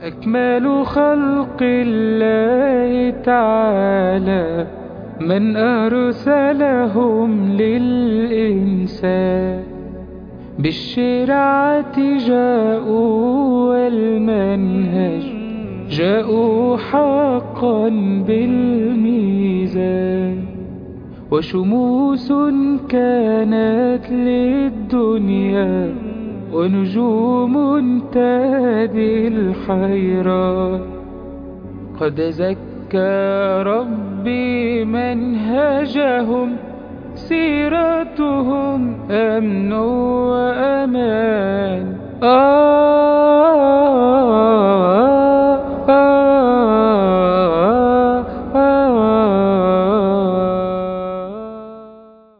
أكمل خلق الله تعالى من أرسلهم للإنسان بالشرعة جاءوا والمنهج جاءوا حقا بالميزان وشموس كانت للدنيا ونجوم تهدي الحيران قد زكى ربي منهجهم سيرتهم أمن وأمان آه آه آه آه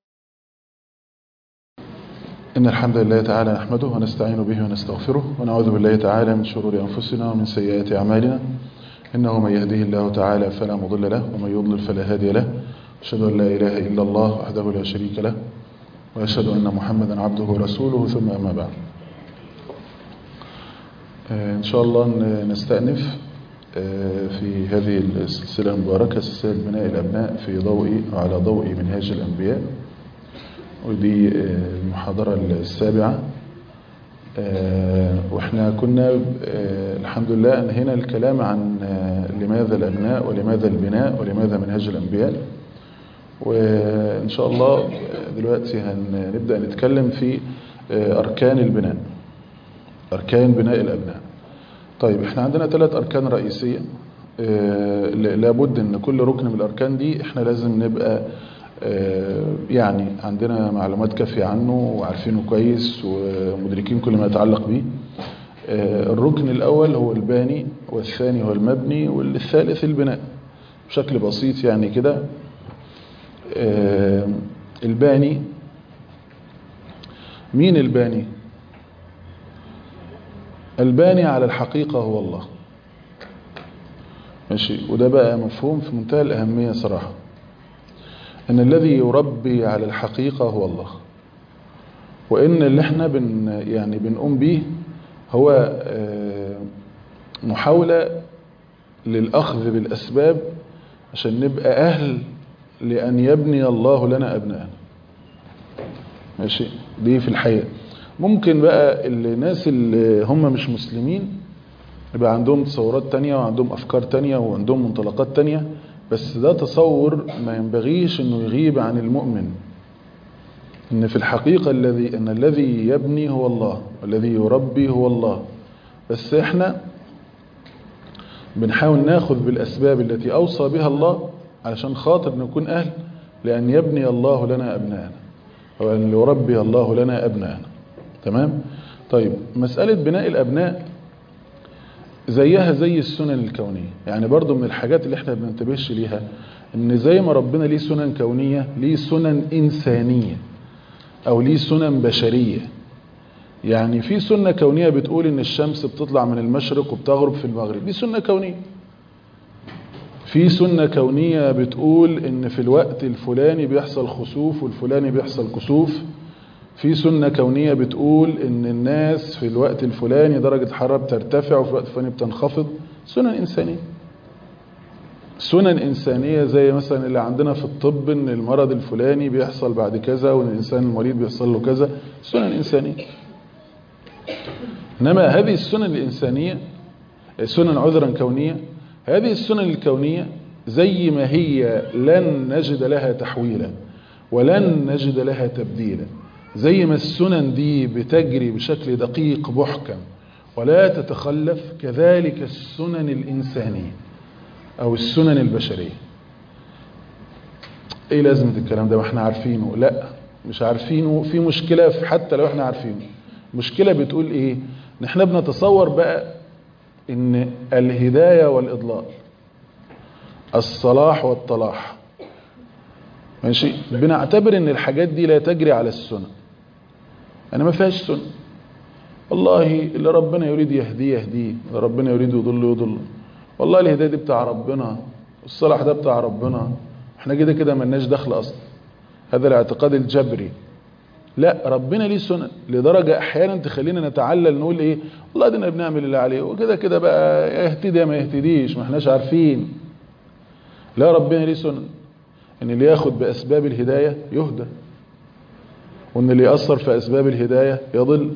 إن الحمد لله تعالى نحمده ونستعين به ونستغفره ونعوذ بالله تعالى من شرور أنفسنا ومن سيئات أعمالنا إنه من يهده الله تعالى فلا مضل له ومن يضلل فلا هادي له أشهد أن لا إله إلا الله وحده لا شريك له وأشهد أن محمدا عبده ورسوله ثم أما بعد آه، إن شاء الله ن- نستأنف آه، في هذه السلسلة المباركة سلسلة بناء الأبناء في ضوء على ضوء منهاج الأنبياء ودي آه، المحاضرة السابعة آه، واحنا كنا آه، الحمد لله انهينا الكلام عن آه، لماذا الأبناء ولماذا البناء ولماذا منهج الأنبياء وإن شاء الله آه، دلوقتي هنبدأ نتكلم في آه، أركان البناء أركان بناء الأبناء طيب احنا عندنا ثلاث أركان رئيسية آه، ل- لابد ان كل ركن من الأركان دي احنا لازم نبقى آه، يعني عندنا معلومات كافية عنه وعارفينه كويس ومدركين كل ما يتعلق به آه، الركن الأول هو الباني والثاني هو المبني والثالث البناء بشكل بسيط يعني كده آه، الباني مين الباني الباني على الحقيقة هو الله ماشي وده بقى مفهوم في منتهى الأهمية صراحة ان الذي يربي على الحقيقة هو الله وان اللي احنا بن يعني بنقوم به هو آه، محاولة للأخذ بالأسباب عشان نبقى أهل لأن يبني الله لنا أبناءنا ماشي دي في الحقيقة ممكن بقى الناس اللي هم مش مسلمين يبقى عندهم تصورات تانية وعندهم أفكار تانية وعندهم منطلقات تانية بس ده تصور ما ينبغيش انه يغيب عن المؤمن ان في الحقيقة الذي ان الذي يبني هو الله والذي يربي هو الله بس احنا بنحاول ناخذ بالاسباب التي اوصى بها الله علشان خاطر نكون اهل لان يبني الله لنا ابناءنا او ان يربي الله لنا ابناءنا تمام طيب مسألة بناء الابناء زيها زي السنن الكونية يعني برضو من الحاجات اللي احنا بننتبهش ليها ان زي ما ربنا ليه سنن كونية ليه سنن انسانية او ليه سنن بشرية يعني في سنة كونية بتقول ان الشمس بتطلع من المشرق وبتغرب في المغرب دي سنة كونية في سنة كونية بتقول ان في الوقت الفلاني بيحصل خسوف والفلاني بيحصل كسوف في سنة كونية بتقول ان الناس في الوقت الفلاني درجة الحرارة بترتفع وفي الوقت الفلاني بتنخفض سنن إنسانية سنن إنسانية زي مثلا اللي عندنا في الطب ان المرض الفلاني بيحصل بعد كذا وان الإنسان المريض بيحصل له كذا سنن إنسانية إنما هذه السنن الإنسانية سنن عذرا كونية هذه السنن الكونية زي ما هي لن نجد لها تحويلا ولن نجد لها تبديلا زي ما السنن دي بتجري بشكل دقيق محكم ولا تتخلف كذلك السنن الإنسانية أو السنن البشرية ايه لازمة الكلام ده ما احنا عارفينه لا مش عارفينه في مشكلة في حتى لو احنا عارفينه مشكلة بتقول ايه ان احنا بنتصور بقى ان الهداية والإضلال الصلاح والطلاح ماشي بنعتبر ان الحاجات دي لا تجري على السنة انا ما فيهاش سنة والله اللي ربنا يريد يهديه يهديه اللي ربنا يريد يضل يضل والله الهداية دي بتاع ربنا والصلاح ده بتاع ربنا احنا كده كده ملناش دخل اصلا هذا الاعتقاد الجبري لا ربنا ليه سنن لدرجة احيانا تخلينا نتعلل نقول ايه والله دينا بنعمل اللي عليه وكده كده بقى يهتدي يا ما يهتديش ما احناش عارفين لا ربنا ليه سنن ان اللي ياخد باسباب الهداية يهدى وان اللي يأثر في اسباب الهداية يضل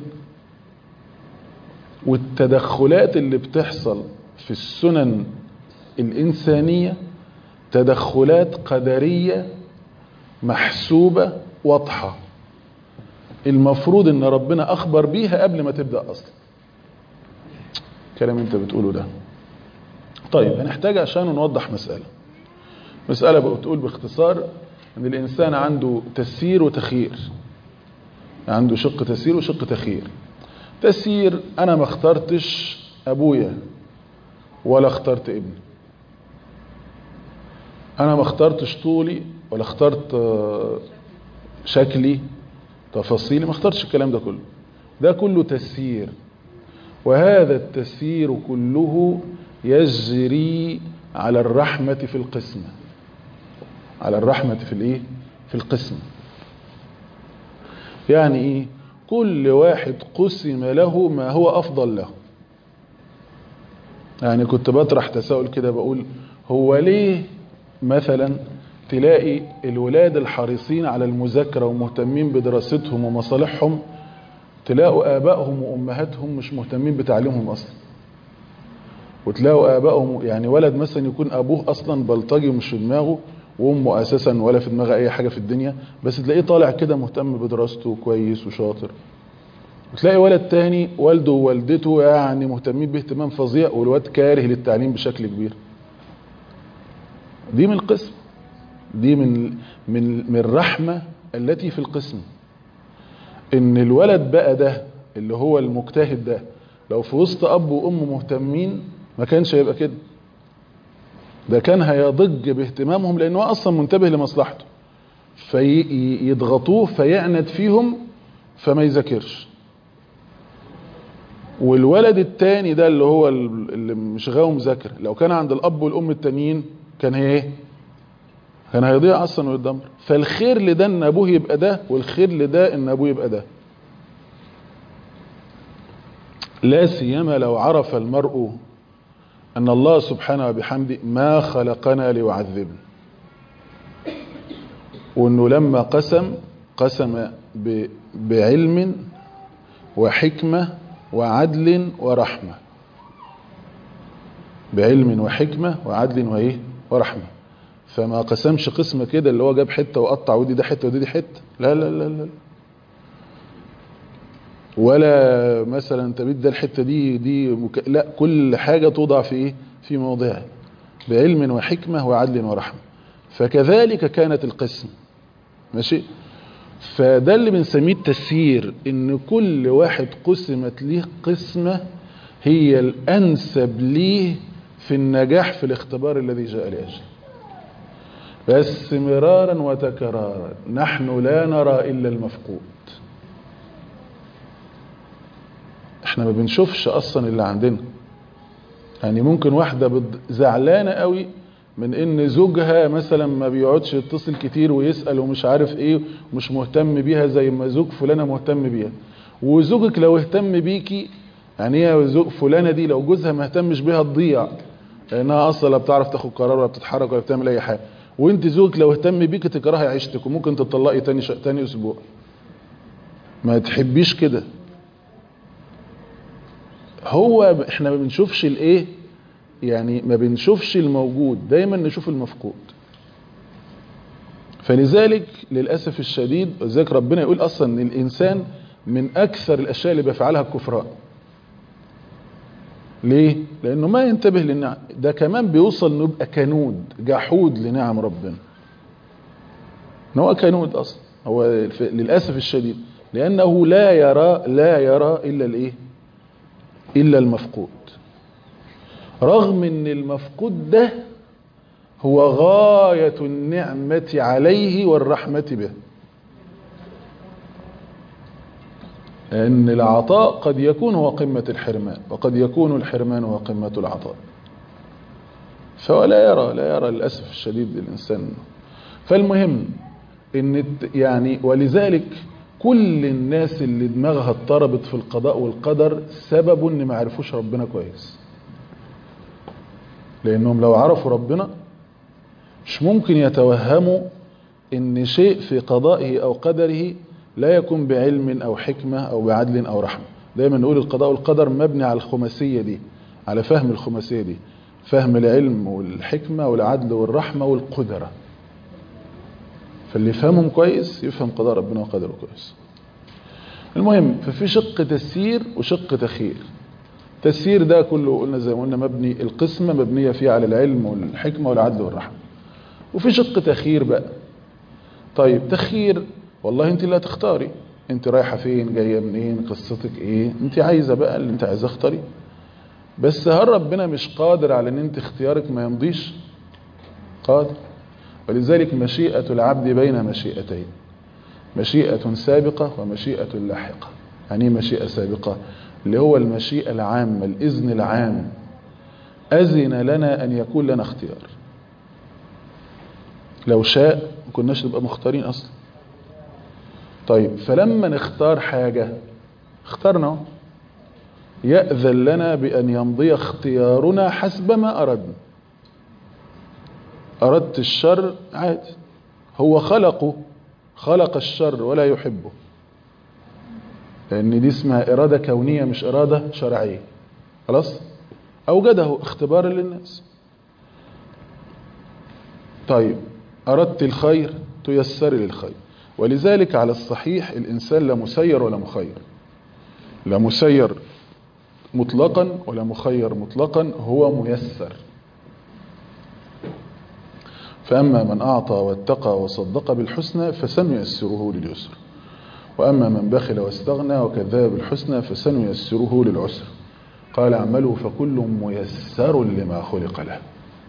والتدخلات اللي بتحصل في السنن الإنسانية تدخلات قدرية محسوبة واضحة المفروض ان ربنا اخبر بيها قبل ما تبدأ اصلا كلام انت بتقوله ده طيب هنحتاج عشان نوضح مسألة مسألة بتقول باختصار ان الانسان عنده تسيير وتخيير عنده شق تسيير وشق تخيير تسيير انا ما اخترتش ابويا ولا اخترت ابني انا ما اخترتش طولي ولا اخترت شكلي تفاصيلي ما اخترتش الكلام ده كله ده كله تسيير وهذا التسيير كله يجري على الرحمة في القسمة على الرحمة في الايه في القسمة يعني ايه كل واحد قسم له ما هو افضل له يعني كنت بطرح تساؤل كده بقول هو ليه مثلا تلاقي الولاد الحريصين على المذاكرة ومهتمين بدراستهم ومصالحهم تلاقوا آبائهم وأمهاتهم مش مهتمين بتعليمهم أصلا وتلاقوا آبائهم يعني ولد مثلا يكون أبوه أصلا بلطجي ومش في دماغه وأمه أساسا ولا في دماغها أي حاجة في الدنيا بس تلاقيه طالع كده مهتم بدراسته كويس وشاطر وتلاقي ولد تاني والده ووالدته يعني مهتمين باهتمام فظيع والواد كاره للتعليم بشكل كبير دي من القسم دي من من من الرحمة التي في القسم ان الولد بقى ده اللي هو المجتهد ده لو في وسط اب وام مهتمين ما كانش هيبقى كده ده كان هيضج باهتمامهم لانه اصلا منتبه لمصلحته فيضغطوه فيعند فيهم فما يذاكرش والولد التاني ده اللي هو اللي مش غاوي مذاكره لو كان عند الاب والام التانيين كان هي ايه كان هيضيع اصلا ويتدمر فالخير لده ان ابوه يبقى ده والخير لده ان ابوه يبقى ده لا سيما لو عرف المرء ان الله سبحانه وبحمده ما خلقنا ليعذبنا وانه لما قسم قسم بعلم وحكمة وعدل ورحمة بعلم وحكمة وعدل وايه ورحمة فما قسمش قسمة كده اللي هو جاب حتة وقطع ودي ده حتة ودي دي حتة لا لا لا لا ولا مثلا تبيد ده الحتة دي دي مك... لا كل حاجة توضع في ايه في موضعها بعلم وحكمة وعدل ورحمة فكذلك كانت القسم ماشي فده اللي بنسميه التسيير ان كل واحد قسمت ليه قسمة هي الانسب ليه في النجاح في الاختبار الذي جاء لاجله بس مرارا وتكرارا نحن لا نرى الا المفقود احنا ما بنشوفش اصلا اللي عندنا يعني ممكن واحدة زعلانة قوي من ان زوجها مثلا ما بيقعدش يتصل كتير ويسأل ومش عارف ايه ومش مهتم بيها زي ما زوج فلانة مهتم بيها وزوجك لو اهتم بيكي يعني هي زوج فلانة دي لو جوزها ما اهتمش بيها تضيع لانها اصلا لا بتعرف تاخد قرار ولا بتتحرك ولا بتعمل اي حاجة وانت زوجك لو اهتم بيك تكرهي عيشتك وممكن تطلقي تاني ش... تاني اسبوع ما تحبيش كده هو احنا ما بنشوفش الايه يعني ما بنشوفش الموجود دايما نشوف المفقود فلذلك للأسف الشديد ذلك ربنا يقول أصلا ان الإنسان من أكثر الأشياء اللي بيفعلها الكفران ليه؟ لأنه ما ينتبه للنعم ده كمان بيوصل انه يبقى كنود جحود لنعم ربنا ان هو كنود أصلا هو للأسف الشديد لأنه لا يرى لا يرى إلا الإيه؟ إلا المفقود رغم ان المفقود ده هو غاية النعمة عليه والرحمة به ان العطاء قد يكون هو قمة الحرمان وقد يكون الحرمان هو قمة العطاء فهو لا يرى لا يرى للأسف الشديد الإنسان فالمهم ان يعني ولذلك كل الناس اللي دماغها اضطربت في القضاء والقدر سببه ان ما عرفوش ربنا كويس لانهم لو عرفوا ربنا مش ممكن يتوهموا ان شيء في قضائه او قدره لا يكون بعلم او حكمة او بعدل او رحمة دايما نقول القضاء والقدر مبني على الخماسية دي على فهم الخماسية دي فهم العلم والحكمة والعدل والرحمة والقدرة فاللي يفهمهم كويس يفهم قضاء ربنا وقدره كويس المهم ففي شق تسيير وشق تخيير تسيير ده كله قلنا زي ما قلنا مبني القسمة مبنية فيه على العلم والحكمة والعدل والرحمة وفي شق تخيير بقى طيب تخيير والله انت اللي هتختاري انت رايحة فين جاية منين قصتك ايه انت عايزة بقى اللي انت عايزة اختاري بس هل ربنا مش قادر على ان انت اختيارك ما يمضيش قادر ولذلك مشيئة العبد بين مشيئتين مشيئة سابقة ومشيئة لاحقة يعني مشيئة سابقة اللي هو المشيئة العامة الإذن العام أذن لنا أن يكون لنا اختيار لو شاء ما كناش نبقى مختارين أصلا طيب فلما نختار حاجة اخترنا يأذن لنا بأن يمضي اختيارنا حسب ما أردنا أردت الشر عادي هو خلقه خلق الشر ولا يحبه لأن دي اسمها إرادة كونية مش إرادة شرعية خلاص أوجده اختبارا للناس طيب أردت الخير تيسر للخير ولذلك على الصحيح الإنسان لا مسير ولا مخير لا مسير مطلقا ولا مخير مطلقا هو ميسر فأما من أعطى واتقى وصدق بالحسنى فسنيسره لليسر وأما من بخل واستغنى وكذب بالحسنى فسنيسره للعسر قال اعملوا فكل ميسر لما خلق له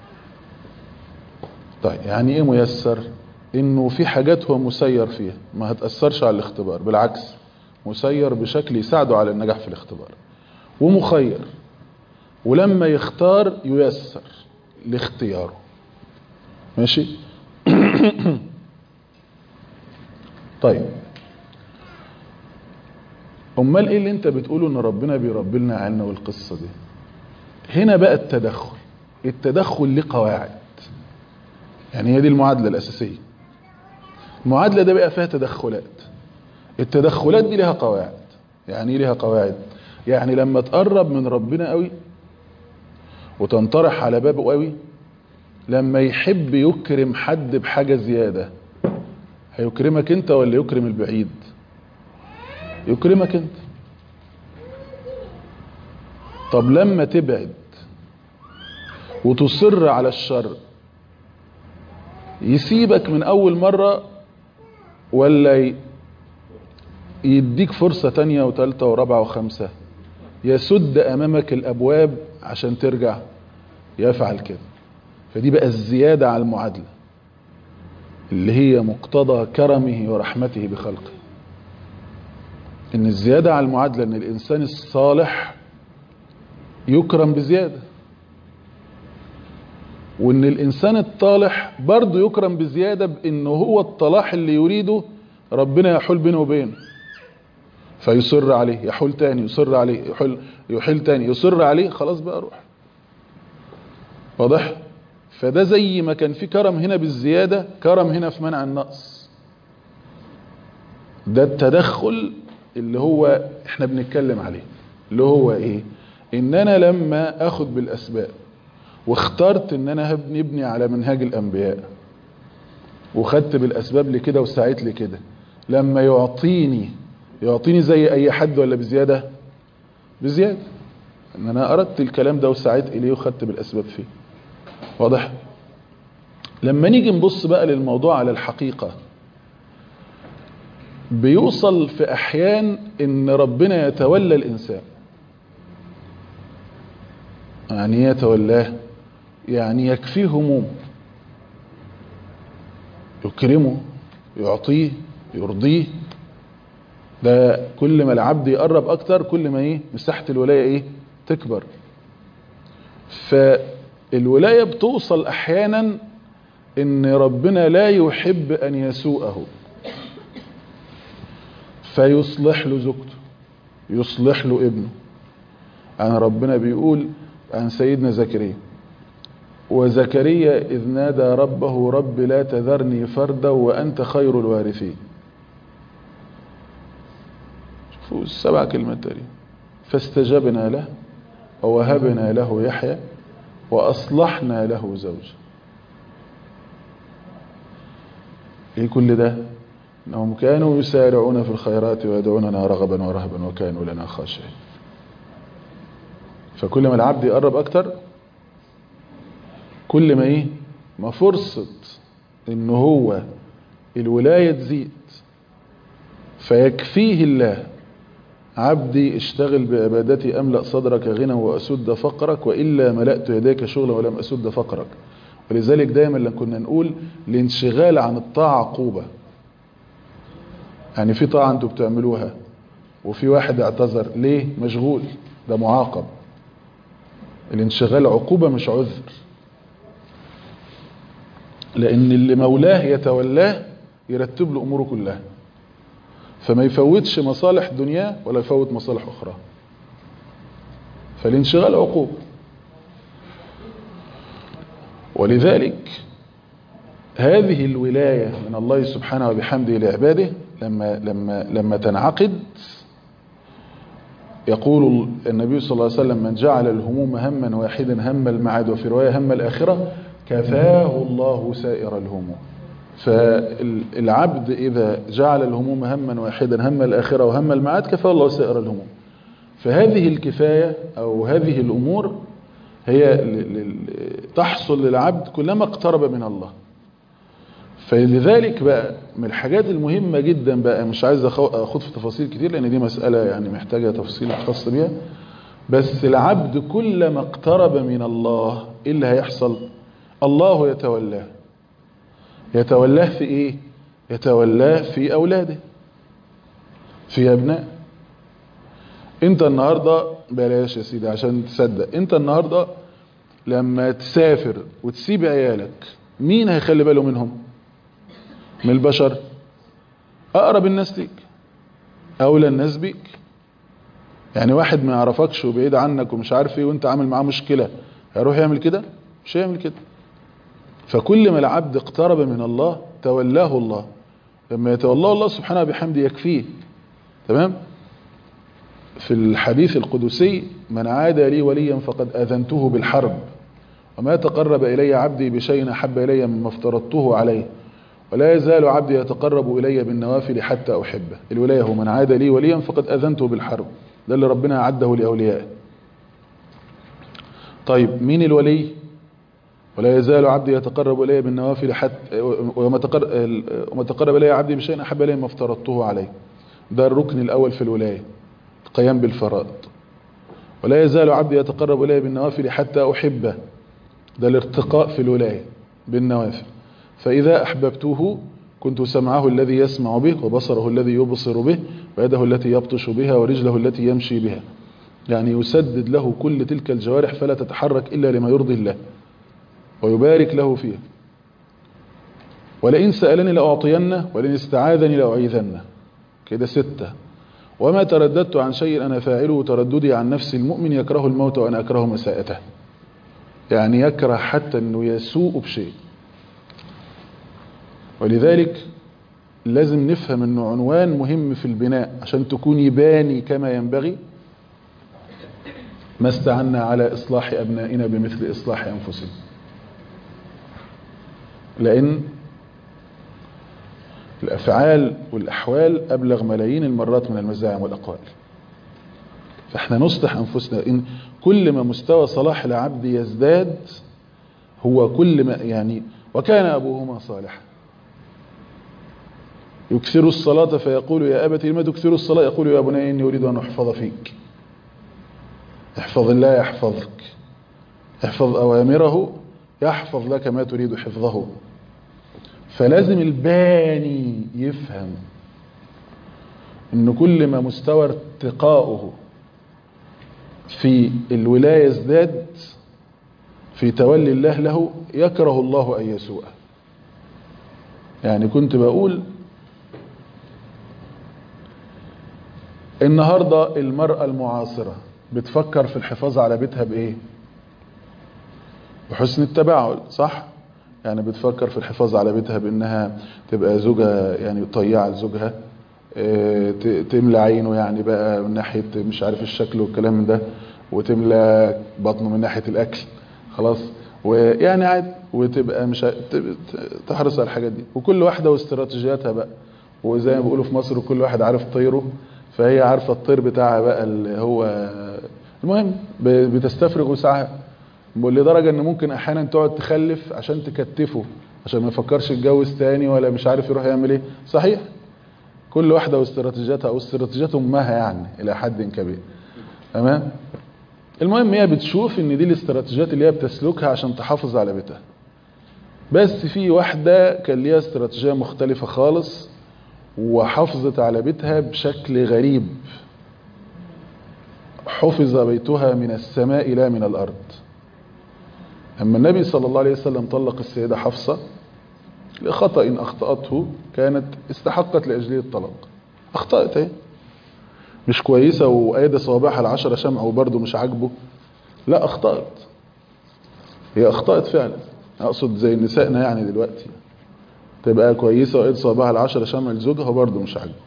طيب يعني ايه ميسر انه في حاجات هو مسير فيها ما هتأثرش على الاختبار بالعكس مسير بشكل يساعده على النجاح في الاختبار ومخير ولما يختار ييسر لاختياره ماشي طيب امال ايه اللي انت بتقوله ان ربنا بيربي لنا عنا والقصه دي هنا بقى التدخل التدخل له قواعد يعني هي دي المعادله الاساسيه المعادله ده بقى فيها تدخلات التدخلات دي لها قواعد يعني ايه لها قواعد يعني لما تقرب من ربنا قوي وتنطرح على بابه قوي لما يحب يكرم حد بحاجة زيادة هيكرمك انت ولا يكرم البعيد يكرمك انت طب لما تبعد وتصر على الشر يسيبك من اول مرة ولا يديك فرصة تانية وتالتة ورابعة وخمسة يسد امامك الابواب عشان ترجع يفعل كده فدي بقى الزيادة على المعادلة اللي هي مقتضى كرمه ورحمته بخلقه ان الزيادة على المعادلة ان الانسان الصالح يكرم بزيادة وان الانسان الطالح برضه يكرم بزيادة بانه هو الطلاح اللي يريده ربنا يحول بينه وبينه فيصر عليه يحول تاني يصر عليه يحل, يحل تاني يصر عليه خلاص بقى روح واضح فده زي ما كان في كرم هنا بالزيادة كرم هنا في منع النقص ده التدخل اللي هو احنا بنتكلم عليه اللي هو ايه ان انا لما اخد بالاسباب واخترت ان انا هبني ابني على منهاج الانبياء وخدت بالاسباب لكده وسعيت لكده لما يعطيني يعطيني زي اي حد ولا بزيادة بزيادة ان انا اردت الكلام ده وسعيت اليه وخدت بالاسباب فيه واضح لما نيجي نبص بقى للموضوع على الحقيقة بيوصل في احيان ان ربنا يتولى الانسان يعني يتولاه يعني يكفيه هموم يكرمه يعطيه يرضيه ده كل ما العبد يقرب اكتر كل ما ايه مساحة الولاية ايه تكبر فالولاية بتوصل احيانا ان ربنا لا يحب ان يسوءه فيصلح له زوجته يصلح له ابنه يعني ربنا بيقول عن سيدنا زكريا وزكريا إذ نادى ربه رب لا تذرني فردا وأنت خير الوارثين شوفوا السبع كلمات تقريبا فاستجبنا له ووهبنا له يحيى وأصلحنا له زوجا ايه كل ده انهم كانوا يسارعون في الخيرات ويدعوننا رغبا ورهبا وكانوا لنا خاشعين فكل ما العبد يقرب اكتر كل ما ايه ما فرصة ان هو الولاية تزيد فيكفيه الله عبدي اشتغل بعبادتي املأ صدرك غنى واسد فقرك والا ملأت يديك شغلا ولم اسد فقرك ولذلك دايما لما كنا نقول الانشغال عن الطاعة عقوبة يعني في طاعة انتوا بتعملوها وفي واحد اعتذر ليه مشغول ده معاقب الانشغال عقوبة مش عذر لان اللي مولاه يتولاه يرتب له اموره كلها فما يفوتش مصالح دنياه ولا يفوت مصالح اخرى فالانشغال عقوبة ولذلك هذه الولاية من الله سبحانه وبحمده لعباده لما لما لما تنعقد يقول النبي صلى الله عليه وسلم من جعل الهموم هما واحدا هم المعاد وفي رواية هم الآخرة كفاه الله سائر الهموم فالعبد إذا جعل الهموم هما واحدا هم الآخرة وهم المعاد كفاه الله سائر الهموم فهذه الكفاية أو هذه الأمور هي تحصل للعبد كلما اقترب من الله فلذلك بقى من الحاجات المهمة جدا بقى مش عايز اخد في تفاصيل كتير لان دي مسألة يعني محتاجة تفصيل خاص بيها بس العبد كلما اقترب من الله ايه اللي هيحصل الله يتولاه يتولاه في ايه يتولاه في اولاده في ابناء انت النهاردة بلاش يا سيدي عشان تصدق انت النهاردة لما تسافر وتسيب عيالك مين هيخلي باله منهم من البشر اقرب الناس ليك اولى الناس بيك يعني واحد ما يعرفكش وبعيد عنك ومش عارف ايه وانت عامل معاه مشكلة هيروح يعمل كده مش هيعمل كده فكل ما العبد اقترب من الله تولاه الله لما يتولاه الله سبحانه بحمده يكفيه تمام في الحديث القدسي من عاد لي وليا فقد أذنته بالحرب وما تقرب إلي عبدي بشيء أحب إلي مما افترضته عليه ولا يزال عبدي يتقرب إلي بالنوافل حتى أحبه الولاية هو من عاد لي وليا فقد أذنته بالحرب ده اللي ربنا أعده لأوليائه طيب مين الولي ولا يزال عبدي يتقرب إلي بالنوافل حتى وما تقرب, وما تقرب إلي عبدي بشيء أحب إلي مما افترضته عليه ده الركن الأول في الولاية القيام بالفرائض ولا يزال عبدي يتقرب إلي بالنوافل حتى أحبه ده الارتقاء في الولاية بالنوافل فإذا أحببته كنت سمعه الذي يسمع به وبصره الذي يبصر به ويده التي يبطش بها ورجله التي يمشي بها يعني يسدد له كل تلك الجوارح فلا تتحرك إلا لما يرضي الله ويبارك له فيها ولئن سألني لأعطينه ولئن استعاذني لأعيذنه كده ستة وما ترددت عن شيء أنا فاعله ترددي عن نفس المؤمن يكره الموت وأنا أكره مساءته يعني يكره حتى أنه يسوء بشيء ولذلك لازم نفهم أنه عنوان مهم في البناء عشان تكوني باني كما ينبغي ما استعنا على إصلاح أبنائنا بمثل إصلاح أنفسنا لأن الأفعال والأحوال أبلغ ملايين المرات من المزاعم والأقوال فإحنا نصلح أنفسنا إن كل ما مستوى صلاح العبد يزداد هو كل ما يعني وكان أبوهما صالحا يكثر الصلاة فيقول يا أبت لما تكثر الصلاة يقول يا بني إني أريد أن أحفظ فيك احفظ الله يحفظك احفظ أوامره يحفظ لك ما تريد حفظه فلازم الباني يفهم ان كل ما مستوى ارتقاؤه في الولاية ازداد في تولي الله له يكره الله ان يسوء يعني كنت بقول النهاردة المرأة المعاصرة بتفكر في الحفاظ على بيتها بإيه بحسن التباعد صح يعني بتفكر في الحفاظ على بيتها بأنها تبقى زوجها يعني طيعة لزوجها اه ت- تملى عينه يعني بقى من ناحية مش عارف الشكل والكلام من ده وتملى بطنه من ناحية الأكل خلاص ويعني عادي وتبقى مش ع- ت- ت- تحرص على الحاجات دي وكل واحدة واستراتيجياتها بقى وزي ما بيقولوا في مصر كل واحد عارف طيره فهي عارفة الطير بتاعها بقى اللي هو المهم ب- بتستفرغ وسعها لدرجة ان ممكن احيانا تقعد تخلف عشان تكتفه عشان ما يفكرش يتجوز تاني ولا مش عارف يروح يعمل ايه صحيح كل واحدة واستراتيجياتها او استراتيجيات امها يعني الى حد كبير تمام المهم هي بتشوف ان دي الاستراتيجيات اللي هي بتسلكها عشان تحافظ على بيتها بس في واحدة كان ليها استراتيجية مختلفة خالص وحافظت على بيتها بشكل غريب حفظ بيتها من السماء لا من الأرض أما النبي صلى الله عليه وسلم طلق السيدة حفصة لخطأ أخطأته كانت استحقت لأجله الطلاق أخطأت اهي مش كويسة وأيدى صوابعها العشرة شمع وبرضه مش عاجبه لا أخطأت هي أخطأت فعلا أقصد زي نسائنا يعني دلوقتي تبقى كويسة وأيدى صوابعها العشرة شمع لزوجها وبرضه مش عاجبه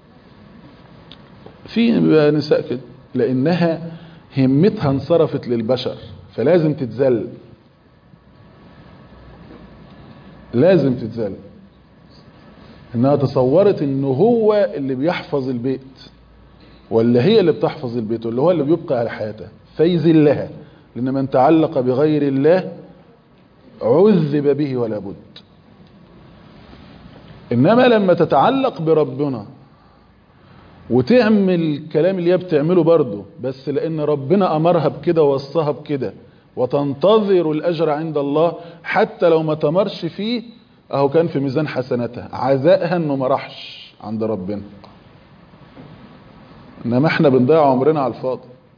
في بقى نساء كده لأنها همتها انصرفت للبشر فلازم تتذل لازم تتذل انها تصورت انه هو اللي بيحفظ البيت ولا هي اللي بتحفظ البيت ولا هو اللي بيبقى على حياتها فيذلها لان من تعلق بغير الله عذب به ولا بد انما لما تتعلق بربنا وتعمل الكلام اللي هي بتعمله برضه بس لان ربنا امرها بكده ووصاها بكده وتنتظر الاجر عند الله حتى لو ما تمرش فيه اهو كان في ميزان حسناتها عزائها انه ما راحش عند ربنا انما احنا بنضيع عمرنا على الفاضي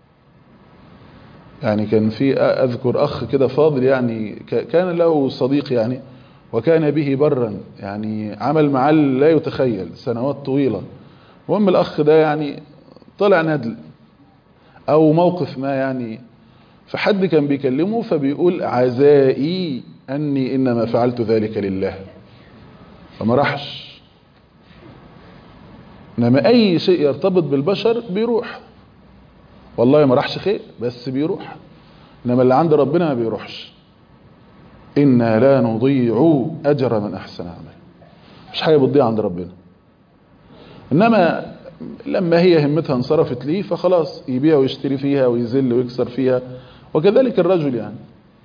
يعني كان في اذكر اخ كده فاضل يعني كان له صديق يعني وكان به برا يعني عمل معاه لا يتخيل سنوات طويله المهم الاخ ده يعني طلع ندل او موقف ما يعني فحد كان بيكلمه فبيقول عزائي اني انما فعلت ذلك لله فما راحش انما اي شيء يرتبط بالبشر بيروح والله ما راحش خير بس بيروح انما اللي عند ربنا ما بيروحش انا لا نضيع اجر من احسن عمل مش حاجه بتضيع عند ربنا انما لما هي همتها انصرفت ليه فخلاص يبيع ويشتري فيها ويذل ويكسر فيها وكذلك الرجل يعني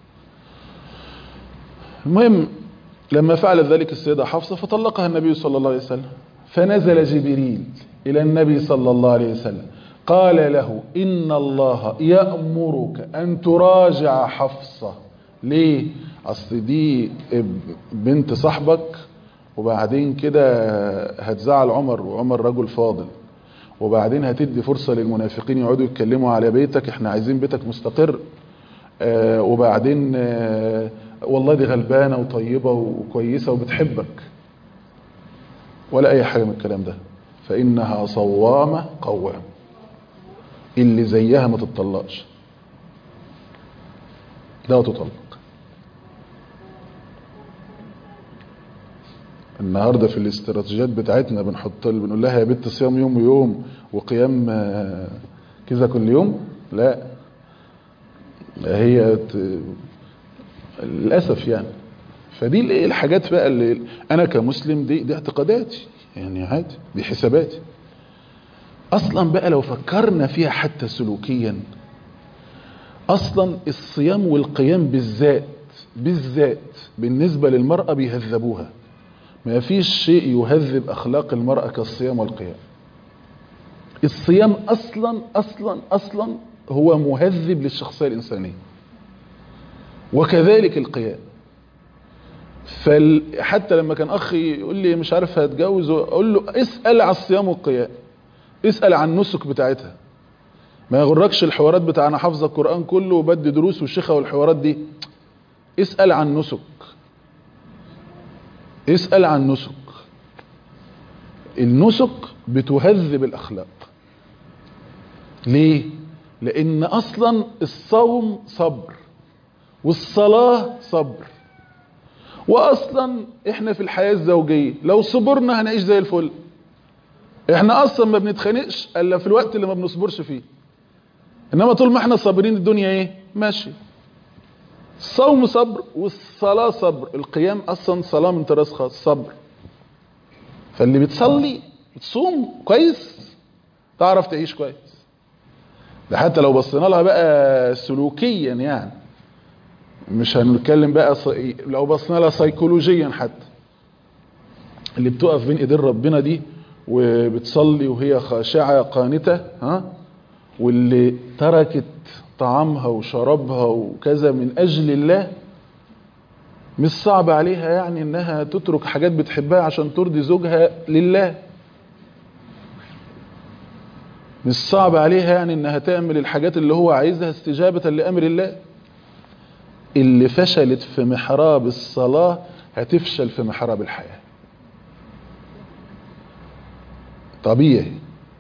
المهم لما فعلت ذلك السيدة حفصة فطلقها النبي صلى الله عليه وسلم فنزل جبريل إلى النبي صلى الله عليه وسلم قال له إن الله يأمرك أن تراجع حفصة ليه أصل دي بنت صاحبك وبعدين كده هتزعل عمر وعمر رجل فاضل وبعدين هتدي فرصة للمنافقين يقعدوا يتكلموا على بيتك احنا عايزين بيتك مستقر آه وبعدين آه والله دي غلبانة وطيبة وكويسة وبتحبك ولا اي حاجة من الكلام ده فانها صوامة قوامة اللي زيها ما تطلقش لا تطلق النهارده في الاستراتيجيات بتاعتنا بنحط بنقول لها يا بنت صيام يوم ويوم وقيام كذا كل يوم لا هي ت... للاسف يعني فدي الحاجات بقى اللي انا كمسلم دي دي اعتقاداتي يعني عادي دي حساباتي اصلا بقى لو فكرنا فيها حتى سلوكيا اصلا الصيام والقيام بالذات بالذات بالنسبه للمراه بيهذبوها ما فيش شيء يهذب أخلاق المرأة كالصيام والقيام الصيام أصلا أصلا أصلا هو مهذب للشخصية الإنسانية وكذلك القيام فحتى لما كان أخي يقول لي مش عارف هتجوز أقول له اسأل على الصيام والقيام اسأل عن النسك بتاعتها ما يغركش الحوارات بتاع أنا حافظ القرآن كله وبدي دروس والشيخة والحوارات دي اسأل عن نسك اسأل عن نسك النسك بتهذب الأخلاق ليه لان اصلا الصوم صبر والصلاة صبر واصلا احنا في الحياة الزوجية لو صبرنا هنعيش زي الفل احنا اصلا ما بنتخانقش الا في الوقت اللي ما بنصبرش فيه انما طول ما احنا صابرين الدنيا ايه ماشي الصوم صبر والصلاة صبر القيام اصلا صلاة من طراز خاص صبر فاللي بتصلي بتصوم كويس تعرف تعيش كويس ده حتى لو بصينا لها بقى سلوكيا يعني مش هنتكلم بقى ص... لو بصينا لها سيكولوجيا حتى اللي بتقف بين ايدين ربنا دي وبتصلي وهي خاشعة قانتة ها واللي تركت طعامها وشرابها وكذا من اجل الله مش صعب عليها يعني انها تترك حاجات بتحبها عشان ترضي زوجها لله مش صعب عليها يعني انها تعمل الحاجات اللي هو عايزها استجابة لامر الله اللي فشلت في محراب الصلاة هتفشل في محراب الحياة طبيعي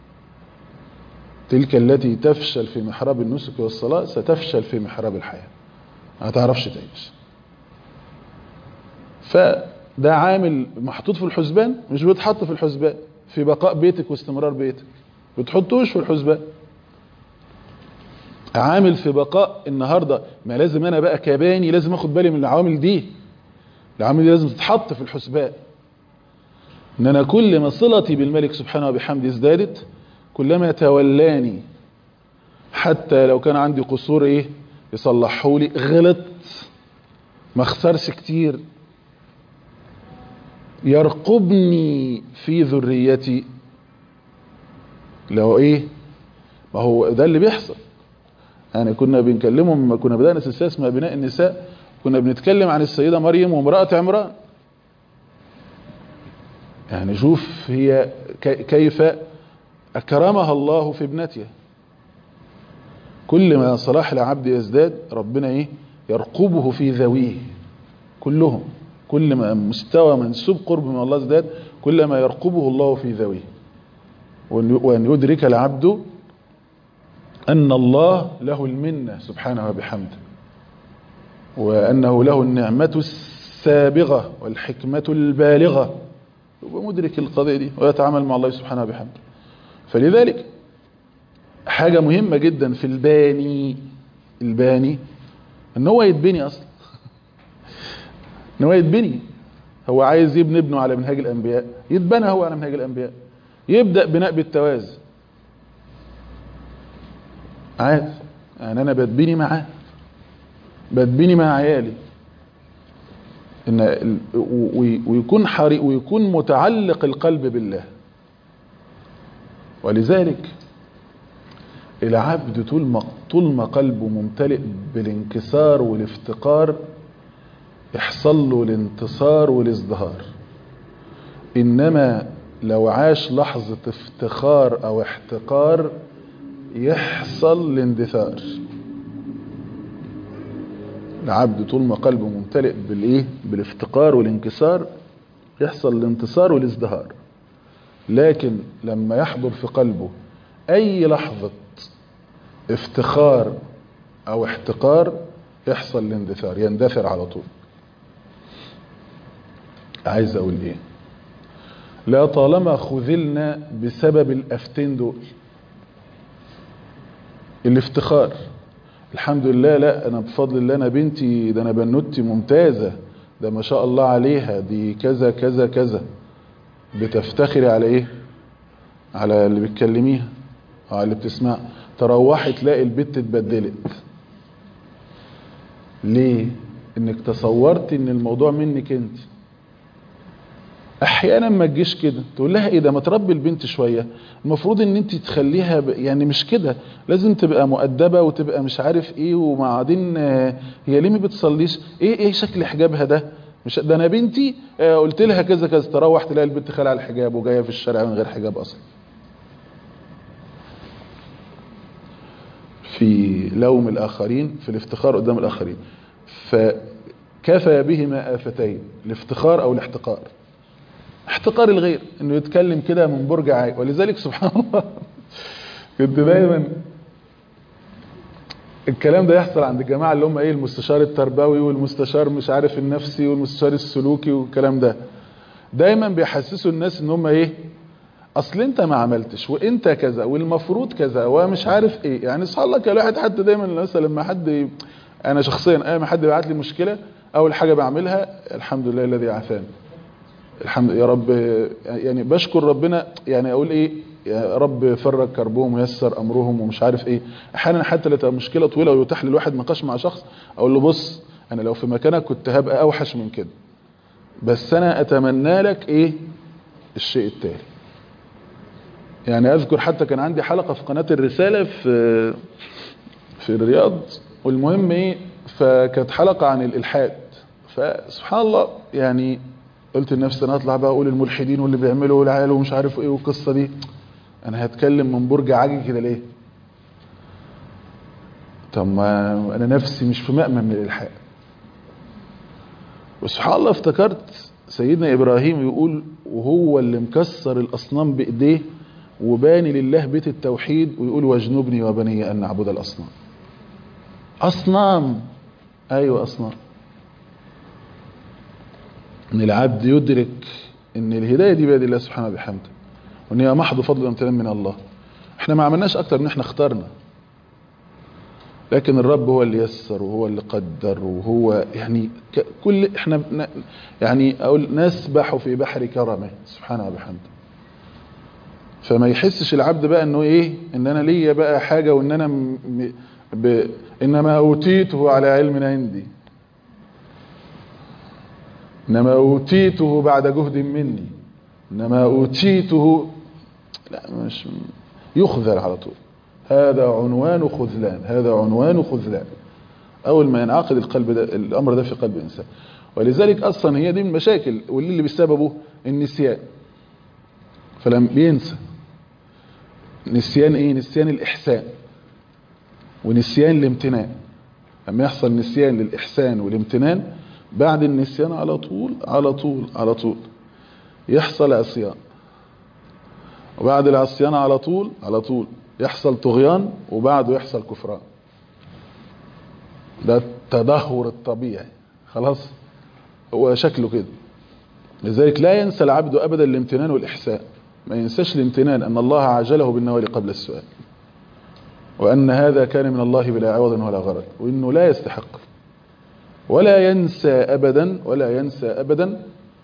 تلك التي تفشل في محراب النسك والصلاة ستفشل في محراب الحياة ما تعرفش تعيش فده عامل محطوط في الحسبان مش بيتحط في الحسبان في بقاء بيتك واستمرار بيتك بتحطوش في الحسبان عامل في بقاء النهاردة ما لازم انا بقى كباني لازم اخد بالي من العوامل دي العوامل دي لازم تتحط في الحسبان ان انا كل ما صلتي بالملك سبحانه وبحمده ازدادت كلما تولاني حتى لو كان عندي قصور ايه يصلحوا لي غلط ما اخسرش كتير يرقبني في ذريتي لو ايه ما هو ده اللي بيحصل يعني كنا بنكلمهم لما كنا بدأنا سلسلة اسمها بناء النساء كنا بنتكلم عن السيدة مريم وامرأة عمران يعني شوف هي كيف أكرمها الله في ابنتها كل ما صلاح العبد يزداد ربنا ايه يرقبه في ذويه كلهم كل ما مستوى منسوب قرب من الله ازداد كل ما يرقبه الله في ذويه وأن يدرك العبد أن الله له المنة سبحانه وبحمده وأنه له النعمة السابغة والحكمة البالغة يبقى مدرك القضية دي ويتعامل مع الله سبحانه وبحمده فلذلك حاجة مهمة جدا في الباني الباني ان هو يتبني اصلا ان هو يتبني هو عايز يبني ابنه على منهاج الانبياء يتبنى هو على منهاج الانبياء يبدأ بناء بالتوازي عادي يعني انا بتبني معاه بتبني مع عيالي ان ويكون حري ويكون متعلق القلب بالله ولذلك العبد طول ما طول ما قلبه ممتلئ بالانكسار والافتقار يحصل له الانتصار والازدهار انما لو عاش لحظة افتخار او احتقار يحصل الاندثار العبد طول ما قلبه ممتلئ بالايه بالافتقار والانكسار يحصل الانتصار والازدهار لكن لما يحضر في قلبه اي لحظة افتخار او احتقار يحصل الاندثار يندثر على طول عايز اقول ايه لا طالما خذلنا بسبب الافتين دول الافتخار الحمد لله لا انا بفضل الله انا بنتي ده انا بنوتي ممتازة ده ما شاء الله عليها دي كذا كذا كذا بتفتخري على ايه على اللي بتكلميها على اللي بتسمع تروحي تلاقي البت اتبدلت ليه انك تصورتي ان الموضوع منك انت احيانا ما تجيش كده تقول لها ايه ده ما تربي البنت شويه المفروض ان انت تخليها ب... يعني مش كده لازم تبقى مؤدبه وتبقى مش عارف ايه وبعدين هي ليه ما بتصليش ايه ايه شكل حجابها ده مش ده انا بنتي آه قلت لها كذا كذا تروح تلاقي البنت خلع الحجاب وجايه في الشارع من غير حجاب اصلا في لوم الاخرين في الافتخار قدام الاخرين فكفى بهما افتين الافتخار او الاحتقار احتقار الغير انه يتكلم كده من برج عالي ولذلك سبحان الله كنت دايما الكلام ده يحصل عند الجماعة اللي هم ايه المستشار التربوي والمستشار مش عارف النفسي والمستشار السلوكي والكلام ده دايما بيحسسوا الناس ان هم ايه اصل انت ما عملتش وانت كذا والمفروض كذا ومش عارف ايه يعني سبحان الله كان الواحد حتى دايما مثلا لما حد ي- انا شخصيا اي ما حد يبعت لي مشكله اول حاجه بعملها الحمد لله الذي عافاني الحمد يا رب يعني بشكر ربنا يعني اقول ايه يا رب فرج كربهم ويسر امرهم ومش عارف ايه احيانا حتى لو تبقى مشكله طويله ويتاح للواحد نقاش مع شخص اقول له بص انا لو في مكانك كنت هبقى اوحش من كده بس انا اتمنى لك ايه الشيء التالي يعني اذكر حتى كان عندي حلقه في قناه الرساله في في الرياض والمهم ايه فكانت حلقه عن الالحاد فسبحان الله يعني قلت لنفسي انا هطلع بقى اقول الملحدين واللي بيعملوا والعيال ومش عارف ايه والقصه دي انا هتكلم من برج عاجي كده ليه طب ما انا نفسي مش في مأمن من الالحاد وسبحان الله افتكرت سيدنا ابراهيم يقول وهو اللي مكسر الاصنام بايديه وباني لله بيت التوحيد ويقول واجنبني وبني ان نعبد الاصنام اصنام ايوه اصنام ان العبد يدرك ان الهدايه دي بيد الله سبحانه وبحمده وان هي محض فضل وامتنان من الله احنا ما عملناش اكتر من احنا اخترنا لكن الرب هو اللي يسر وهو اللي قدر وهو يعني ك- كل احنا ن- يعني اقول نسبح في بحر كرمه سبحانه وبحمده فما يحسش العبد بقى انه ايه ان انا ليا بقى حاجه وان انا م... م- ب... انما اوتيته على علم عندي انما اوتيته بعد جهد مني انما اوتيته لا مش يخذل على طول هذا عنوان خذلان هذا عنوان خذلان اول ما ينعقد القلب ده الامر ده في قلب الانسان ولذلك اصلا هي دي من المشاكل واللي اللي بسببه النسيان فلم بينسى نسيان ايه نسيان الاحسان ونسيان الامتنان لما يحصل نسيان للاحسان والامتنان بعد النسيان على طول على طول على طول يحصل عصيان وبعد العصيان على طول على طول يحصل طغيان وبعده يحصل كفران ده التدهور الطبيعي خلاص هو شكله كده لذلك لا ينسى العبد ابدا الامتنان والاحسان ما ينساش الامتنان ان الله عاجله بالنوال قبل السؤال وان هذا كان من الله بلا عوض ولا غرض وانه لا يستحق ولا ينسى ابدا ولا ينسى ابدا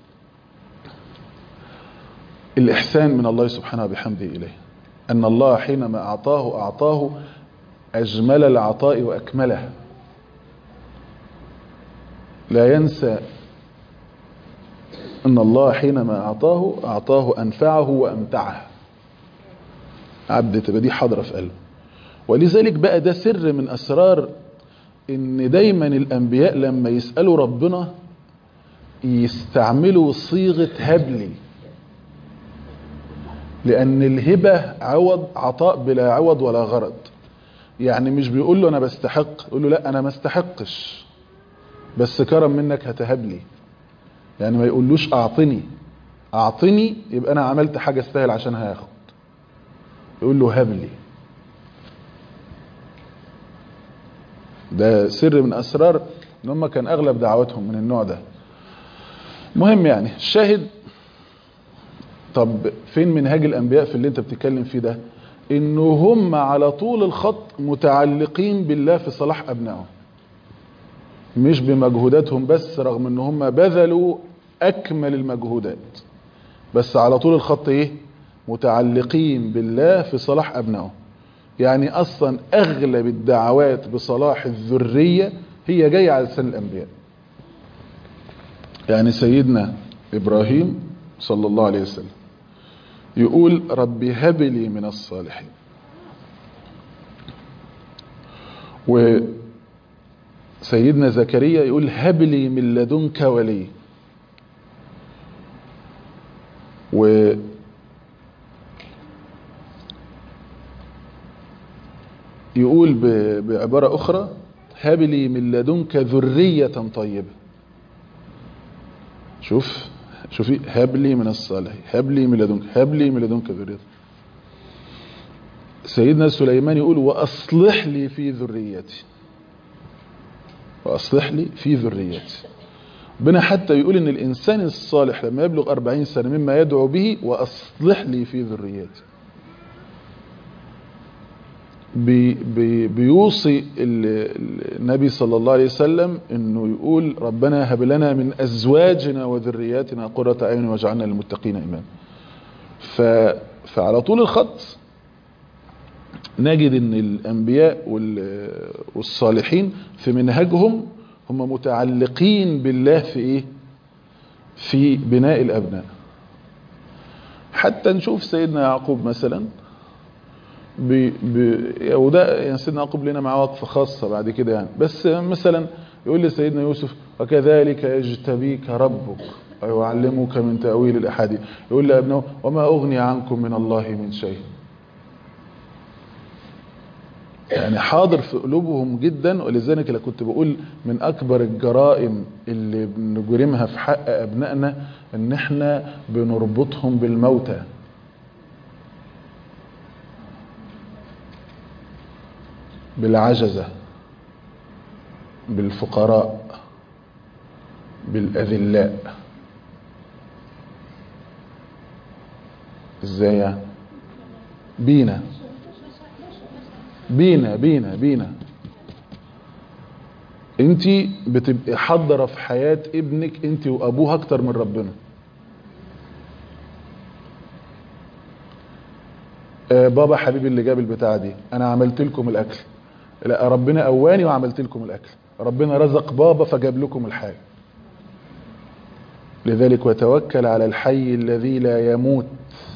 الاحسان من الله سبحانه وبحمده اليه ان الله حينما اعطاه اعطاه اجمل العطاء واكمله لا ينسى ان الله حينما اعطاه اعطاه انفعه وامتعه عبد تبقى دي حاضره في قلبه ولذلك بقى ده سر من اسرار ان دايما الانبياء لما يسالوا ربنا يستعملوا صيغه هبلي لان الهبه عوض عطاء بلا عوض ولا غرض يعني مش بيقول له انا بستحق يقول له لا انا ما استحقش بس كرم منك هتهب لي يعني ما يقولوش اعطني اعطني يبقى انا عملت حاجه استاهل عشان هاخد يقول له هب لي ده سر من اسرار ان هم كان اغلب دعواتهم من النوع ده مهم يعني الشاهد طب فين منهاج الانبياء في اللي انت بتتكلم فيه ده انه هم على طول الخط متعلقين بالله في صلاح ابنائهم مش بمجهوداتهم بس رغم ان هم بذلوا اكمل المجهودات بس على طول الخط ايه متعلقين بالله في صلاح ابنائهم يعني اصلا اغلب الدعوات بصلاح الذرية هي جاية على لسان الانبياء يعني سيدنا ابراهيم صلى الله عليه وسلم يقول رب هب لي من الصالحين وسيدنا زكريا يقول هب لي من لدنك ولي و يقول بعبارة أخرى هب لي من لدنك ذرية طيبة شوف شوفي هب لي من الصالحين هب لي من لدنك هب لي من لدنك ذرية سيدنا سليمان يقول وأصلح لي في ذريتي وأصلح لي في ذريتي ربنا حتى يقول ان الانسان الصالح لما يبلغ أربعين سنة مما يدعو به واصلح لي في ذريتي بي بي بيوصي النبي صلى الله عليه وسلم انه يقول ربنا هب لنا من ازواجنا وذرياتنا قرة اعين واجعلنا للمتقين اماما فعلى طول الخط نجد ان الانبياء والصالحين في منهجهم هم متعلقين بالله في ايه في بناء الابناء حتى نشوف سيدنا يعقوب مثلا بي بي وده يعني سيدنا يعقوب لنا معاه وقفه خاصه بعد كده يعني بس مثلا يقول لسيدنا يوسف وكذلك يجتبيك ربك ويعلمك من تاويل الاحاديث يقول لابنه وما اغني عنكم من الله من شيء يعني حاضر في قلوبهم جدا ولذلك اللي كنت بقول من اكبر الجرائم اللي بنجرمها في حق ابنائنا ان احنا بنربطهم بالموتى بالعجزة بالفقراء بالاذلاء ازاي يعني بينا بينا بينا بينا انت بتبقي حاضره في حياه ابنك انت وابوها اكتر من ربنا آه بابا حبيبي اللي جاب البتاعه دي انا عملت لكم الاكل لا ربنا قواني وعملت لكم الاكل ربنا رزق بابا فجاب لكم الحاجه لذلك وتوكل على الحي الذي لا يموت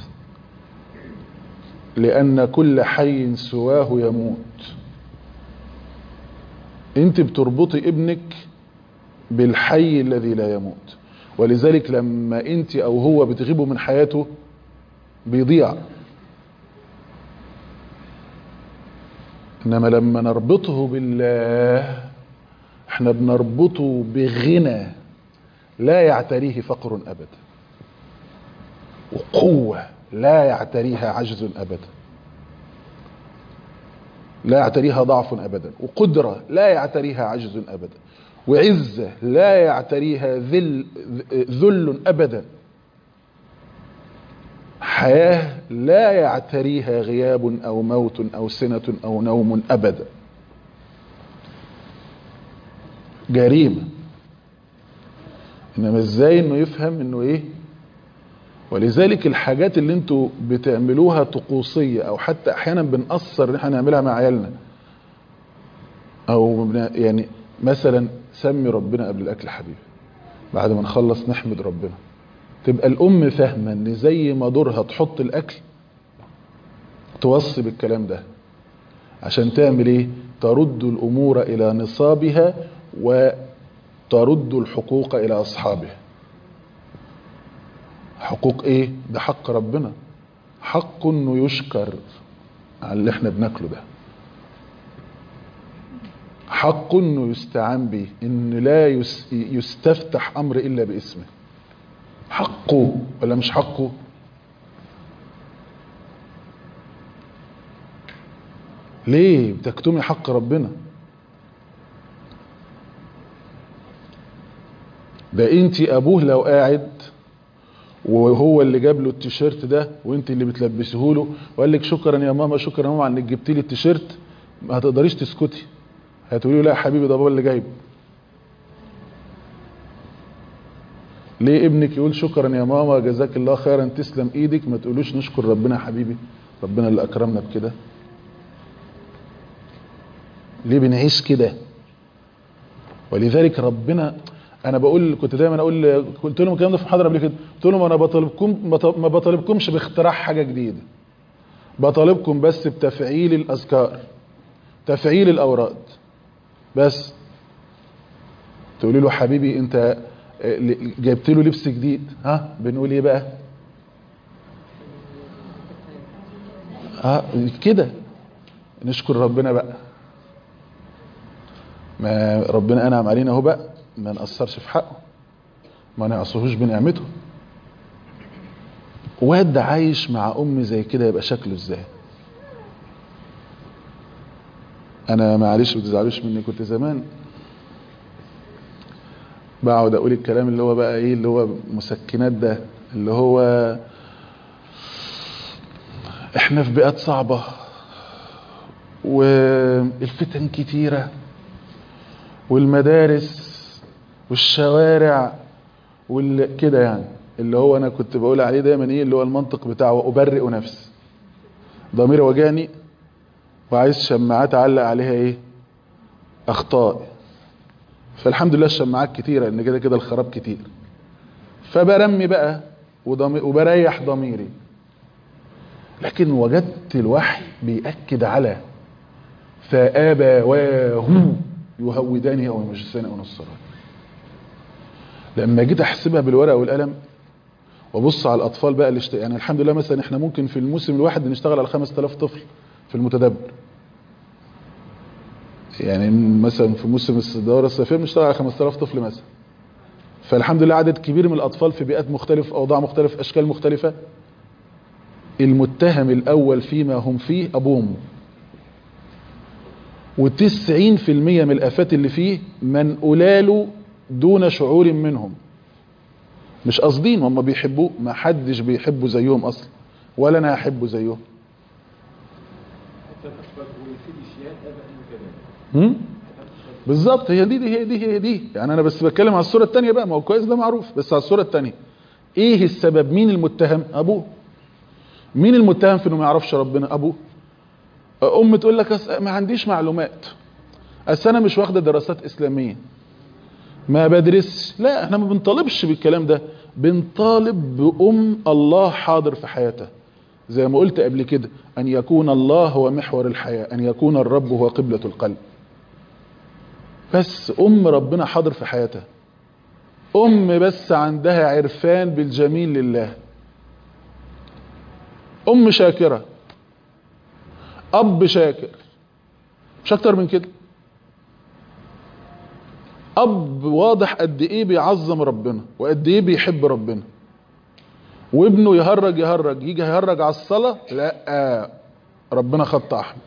لأن كل حي سواه يموت انت بتربطي ابنك بالحي الذي لا يموت ولذلك لما انت او هو بتغيبوا من حياته بيضيع انما لما نربطه بالله احنا بنربطه بغنى لا يعتريه فقر ابدا وقوه لا يعتريها عجز ابدا لا يعتريها ضعف ابدا وقدره لا يعتريها عجز ابدا وعزه لا يعتريها ذل ذل ابدا حياه لا يعتريها غياب او موت او سنه او نوم ابدا جريمه انما ازاي انه يفهم انه ايه ولذلك الحاجات اللي انتوا بتعملوها طقوسية او حتى احيانا بنأثر ان احنا نعملها مع عيالنا او يعني مثلا سمي ربنا قبل الاكل حبيبي بعد ما نخلص نحمد ربنا تبقى الام فاهمة ان زي ما دورها تحط الاكل توصي بالكلام ده عشان تعمل ايه ترد الامور الى نصابها وترد الحقوق الى اصحابها حقوق ايه ده حق ربنا حق انه يشكر على اللي احنا بناكله ده حق انه يستعان به ان لا يستفتح امر الا باسمه حقه ولا مش حقه ليه بتكتمي حق ربنا ده انت ابوه لو قاعد وهو اللي جاب له التيشيرت ده وانت اللي بتلبسيه له وقال لك شكرا يا ماما شكرا يا ماما انك جبت لي التيشيرت ما هتقدريش تسكتي هتقولي له لا يا حبيبي ده بابا اللي جايبه ليه ابنك يقول شكرا يا ماما جزاك الله خيرا تسلم ايدك ما تقولوش نشكر ربنا يا حبيبي ربنا اللي اكرمنا بكده ليه بنعيش كده ولذلك ربنا انا بقول كنت دايما اقول قلت لهم الكلام ده في محاضره قبل كده قلت لهم انا بطالبكم ما بطالبكمش باختراع حاجه جديده بطالبكم بس بتفعيل الاذكار تفعيل الاوراد بس تقولي له حبيبي انت جبت له لبس جديد ها بنقول ايه بقى ها كده نشكر ربنا بقى ما ربنا انعم علينا اهو بقى ما نقصرش في حقه ما نعصهوش بنعمته واد عايش مع ام زي كده يبقى شكله ازاي انا معلش ما تزعلوش مني كنت زمان بقعد اقول الكلام اللي هو بقى ايه اللي هو مسكنات ده اللي هو احنا في بيئات صعبة والفتن كتيرة والمدارس والشوارع وال... كده يعني اللي هو انا كنت بقول عليه دايما ايه اللي هو المنطق بتاعه وابرئ نفسي ضميري وجعني وعايز شماعات اعلق عليها ايه اخطاء فالحمد لله الشماعات كتيرة ان كده كده الخراب كتير فبرمي بقى وضمي... وبريح ضميري لكن وجدت الوحي بيأكد على فآبواه يهودانه أو يمجسانه أو نصرانه لما جيت أحسبها بالورقة والقلم وابص على الأطفال بقى اللي اشت... يعني الحمد لله مثلا احنا ممكن في الموسم الواحد نشتغل على 5000 طفل في المتدبر يعني مثلا في موسم الدورة الصيفية بنشتغل على 5000 طفل مثلا فالحمد لله عدد كبير من الأطفال في بيئات مختلفة أوضاع مختلفة أشكال مختلفة المتهم الأول فيما هم فيه أبوهم وتسعين في المية من الآفات اللي فيه من ألاله دون شعور منهم مش قاصدين هم بيحبوه ما حدش بيحبه زيهم أصلا ولا أنا أحبه زيهم هم؟ بالظبط هي دي دي هي دي هي دي يعني انا بس بتكلم على الصوره الثانيه بقى ما هو كويس ده معروف بس على الصوره الثانيه ايه السبب مين المتهم ابوه مين المتهم في انه ما يعرفش ربنا ابوه ام تقول لك أس... ما عنديش معلومات اصل انا مش واخده دراسات اسلاميه ما بدرسش لا احنا ما بنطالبش بالكلام ده بنطالب بام الله حاضر في حياتها زي ما قلت قبل كده ان يكون الله هو محور الحياه ان يكون الرب هو قبله القلب بس ام ربنا حاضر في حياتها ام بس عندها عرفان بالجميل لله ام شاكرة اب شاكر مش اكتر من كده اب واضح قد ايه بيعظم ربنا وقد ايه بيحب ربنا وابنه يهرج يهرج يجي يهرج على الصلاة لا ربنا خط احمر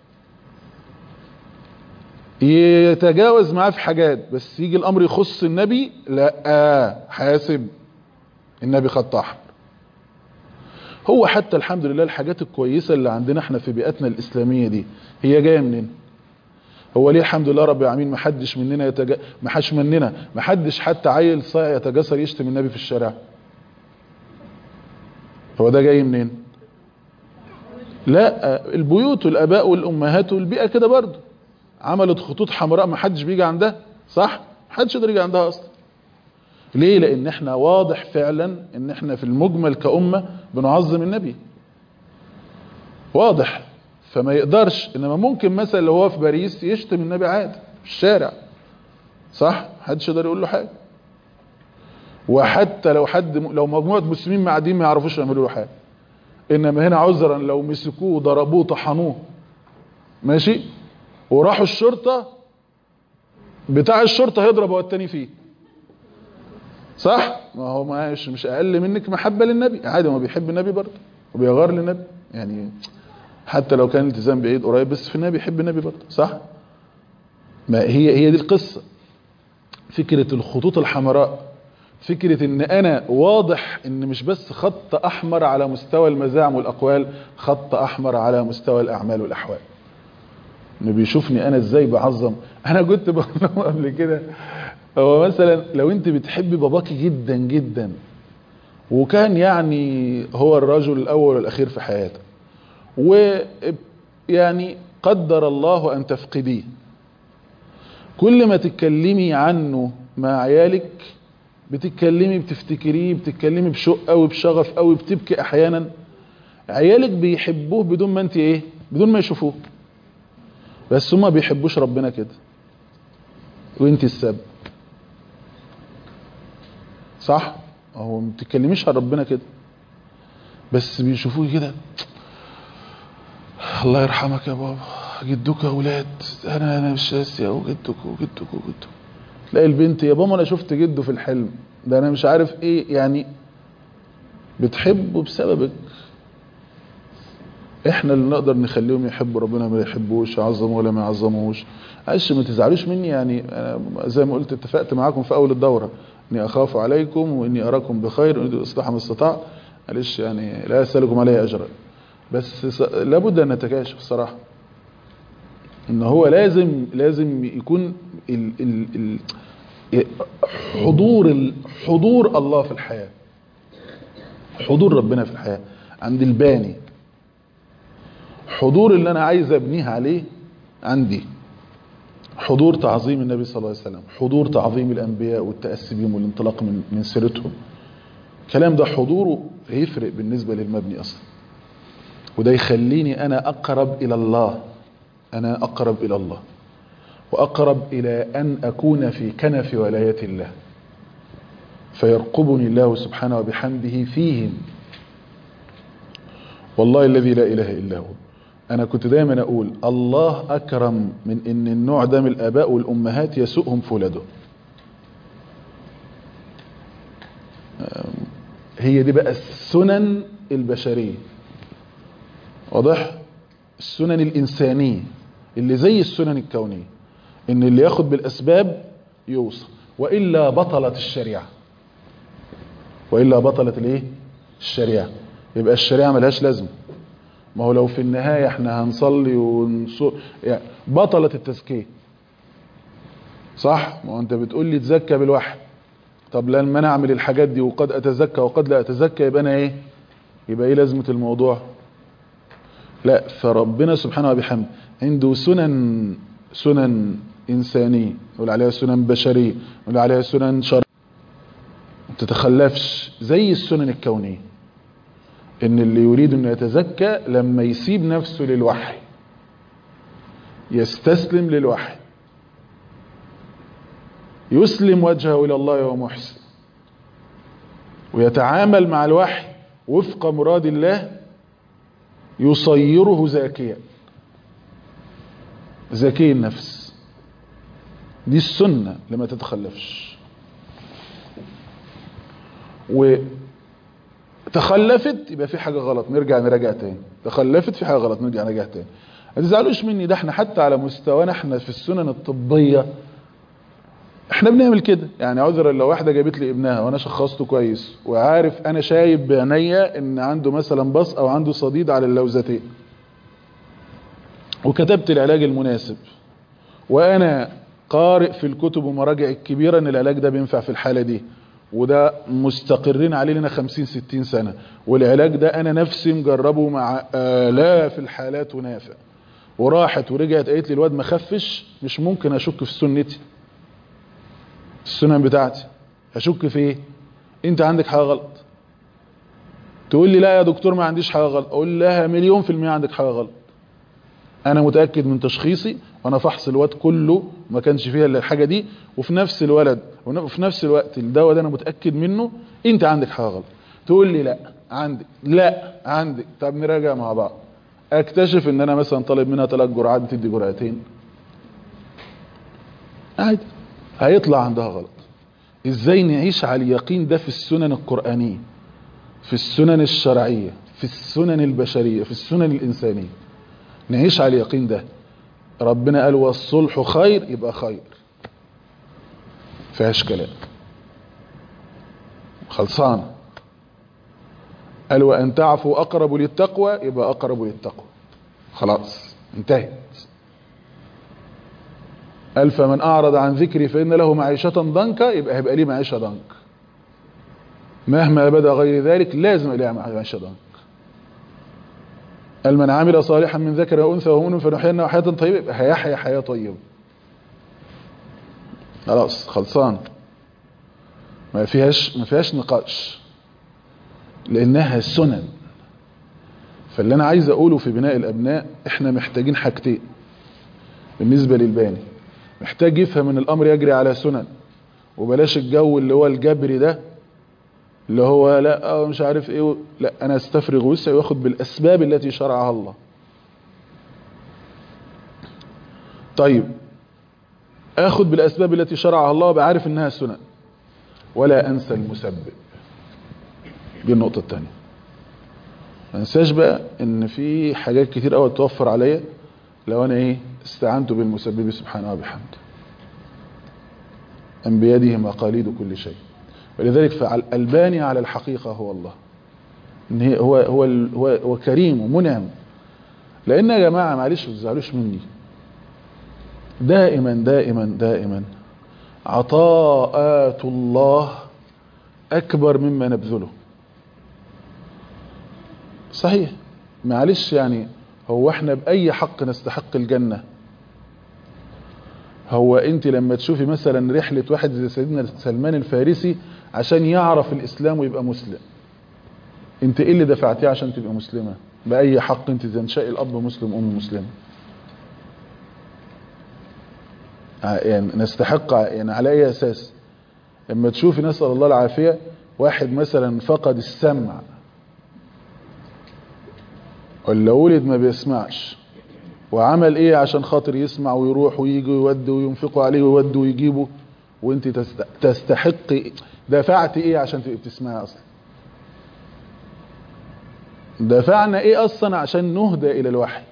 يتجاوز معاه في حاجات بس يجي الامر يخص النبي لا حاسب النبي خط احمر هو حتى الحمد لله الحاجات الكويسة اللي عندنا احنا في بيئتنا الاسلامية دي هي جاية منين هو ليه الحمد لله رب العالمين ما حدش مننا يتجا ما حدش مننا ما حدش حتى عيل صايع يتجسر يشتم النبي في الشارع هو ده جاي منين لا البيوت والاباء والامهات والبيئة كده برضه عملت خطوط حمراء ما حدش بيجي عندها صح ما حدش يقدر يجي عندها اصلا ليه لان احنا واضح فعلا ان احنا في المجمل كأمة بنعظم النبي واضح فما يقدرش انما ممكن مثلا لو هو في باريس يشتم النبي عادي في الشارع صح محدش يقدر يقول له حاجه وحتى لو حد لو مجموعه مسلمين قاعدين ما يعرفوش يعملوا له حاجه انما هنا عذرا لو مسكوه ضربوه طحنوه ماشي وراحوا الشرطه بتاع الشرطه هيضرب هو التاني فيه صح ما هو مش مش اقل منك محبه للنبي عادي ما بيحب النبي برضه وبيغار للنبي يعني حتى لو كان الالتزام بعيد قريب بس في النبي يحب النبي برضه صح ما هي هي دي القصه فكره الخطوط الحمراء فكره ان انا واضح ان مش بس خط احمر على مستوى المزاعم والاقوال خط احمر على مستوى الاعمال والاحوال انه بيشوفني انا ازاي بعظم انا كنت بقول قبل كده هو مثلا لو انت بتحبي باباكي جدا جدا وكان يعني هو الرجل الاول والاخير في حياتك ويعني قدر الله ان تفقديه كل ما تتكلمي عنه مع عيالك بتتكلمي بتفتكريه بتتكلمي بشوق قوي بشغف قوي بتبكي احيانا عيالك بيحبوه بدون ما انت ايه بدون ما يشوفوه بس هما بيحبوش ربنا كده وانت السبب صح هو ما بتتكلميش عن ربنا كده بس بيشوفوه كده الله يرحمك يا بابا جدك يا اولاد انا انا مش ناسي وجدك وجدك وجدك تلاقي البنت يا ماما انا شفت جده في الحلم ده انا مش عارف ايه يعني بتحبه بسببك احنا اللي نقدر نخليهم يحبوا ربنا ما يحبوش يعظموا ولا ما يعظموش معلش ما تزعلوش مني يعني انا زي ما قلت اتفقت معاكم في اول الدوره اني اخاف عليكم واني اراكم بخير واريد الاصلاح ما استطاع معلش يعني لا اسالكم عليه اجرا بس س- لابد ان نتكاشف الصراحه ان هو لازم لازم يكون ال ال ال حضور ال حضور الله في الحياه حضور ربنا في الحياه عند الباني حضور اللي انا عايز ابنيه عليه عندي حضور تعظيم النبي صلى الله عليه وسلم حضور تعظيم الانبياء والتاسي بهم والانطلاق من من سيرتهم الكلام ده حضوره هيفرق بالنسبه للمبني اصلا وده يخليني انا اقرب الى الله انا اقرب الى الله واقرب الى ان اكون في كنف ولايه الله فيرقبني الله سبحانه وبحمده فيهم والله الذي لا اله الا هو انا كنت دايما اقول الله اكرم من ان النوع ده من الاباء والامهات يسوءهم في ولادهم أم، هي دي بقى السنن البشريه واضح السنن الانسانيه اللي زي السنن الكونيه ان اللي ياخد بالاسباب يوصل والا بطلت الشريعه والا بطلت الايه الشريعه يبقى الشريعه ملهاش لازمه ما هو لو في النهايه احنا هنصلي ونصو يعني بطلت التزكيه صح ما هو انت بتقول لي تزكى بالوحي طب لما انا اعمل الحاجات دي وقد اتزكى وقد لا اتزكى يبقى انا ايه يبقى ايه لازمه الموضوع لا فربنا سبحانه وبحمده عنده سنن سنن انسانيه نقول عليها سنن بشريه نقول عليها سنن شرعيه ما تتخلفش زي السنن الكونيه ان اللي يريد انه يتزكى لما يسيب نفسه للوحي يستسلم للوحي يسلم وجهه الى الله وهو محسن ويتعامل مع الوحي وفق مراد الله يصيره زاكيا زكي النفس دي السنة لما تتخلفش وتخلفت يبقى في حاجة غلط نرجع نراجع تاني تخلفت في حاجة غلط نرجع نراجع تاني ما تزعلوش مني ده احنا حتى على مستوانا احنا في السنن الطبية احنا بنعمل كده يعني عذرا لو واحدة جابت لي ابنها وانا شخصته كويس وعارف انا شايف بعينيا ان عنده مثلا بص او عنده صديد على اللوزتين وكتبت العلاج المناسب وانا قارئ في الكتب ومراجع الكبيرة ان العلاج ده بينفع في الحالة دي وده مستقرين عليه لنا 50 60 سنة والعلاج ده انا نفسي مجربه مع الاف الحالات ونافع وراحت ورجعت قالت لي الواد ما خفش مش ممكن اشك في سنتي السنن بتاعتي اشك في ايه انت عندك حاجة غلط تقول لي لا يا دكتور ما عنديش حاجة غلط اقول لها مليون في المية عندك حاجة غلط انا متأكد من تشخيصي وانا فحص الواد كله ما كانش فيها الا الحاجة دي وفي نفس الولد وفي نفس الوقت الدواء ده انا متأكد منه انت عندك حاجة غلط تقول لي لا عندك لا عندك طب نراجع مع بعض اكتشف ان انا مثلا طالب منها ثلاث جرعات بتدي جرعتين عادي هيطلع عندها غلط ازاي نعيش على اليقين ده في السنن القرآنية في السنن الشرعية في السنن البشرية في السنن الإنسانية نعيش على اليقين ده ربنا قال والصلح خير يبقى خير فيهاش كلام خلصان قال وأن تعفوا أقرب للتقوى يبقى أقرب للتقوى خلاص انتهت قال فمن أعرض عن ذكري فإن له معيشة ضنكا يبقى هيبقى ليه معيشة ضنك مهما بدا غير ذلك لازم يبقى ليه معيشة ضنك قال من عمل صالحا من ذكر وأنثى ومؤمن فنحيينه حياة طيبة يبقى هيحيا حياة طيبة خلاص خلصان ما فيهاش ما فيهاش نقاش لأنها سنن فاللي أنا عايز أقوله في بناء الأبناء إحنا محتاجين حاجتين بالنسبة للباني محتاج يفهم ان الامر يجري على سنن وبلاش الجو اللي هو الجبري ده اللي هو لا اه مش عارف ايه لا انا استفرغ وسعي واخد بالاسباب التي شرعها الله طيب اخد بالاسباب التي شرعها الله وابقى عارف انها سنن ولا انسى المسبب دي النقطة الثانية ما انساش بقى ان في حاجات كتير قوي توفر عليا لو انا ايه استعنت بالمسبب سبحانه وبحمده ان بيده مقاليد كل شيء ولذلك فالباني على الحقيقة هو الله ان هي هو هو ال- هو, هو كريم ومنعم لان يا جماعه معلش ما تزعلوش مني دائما دائما دائما عطاءات الله اكبر مما نبذله صحيح معلش يعني هو احنا باي حق نستحق الجنه هو انت لما تشوفي مثلا رحله واحد زي سيدنا سلمان الفارسي عشان يعرف الاسلام ويبقى مسلم انت ايه اللي دفعتيه عشان تبقى مسلمة بأي حق انت تنشأي الأب مسلم أم مسلمة ع- يعني نستحق ع- يعني على أي أساس لما تشوفي نسأل الله العافية واحد مثلا فقد السمع ولا ولد ما بيسمعش وعمل ايه عشان خاطر يسمع ويروح ويجي ويودي وينفقوا عليه ويودي ويجيبه وانت تست- تستحقي دفعتي ايه عشان تبقي بتسمعي اصلا دفعنا ايه اصلا عشان نهدى الى الوحي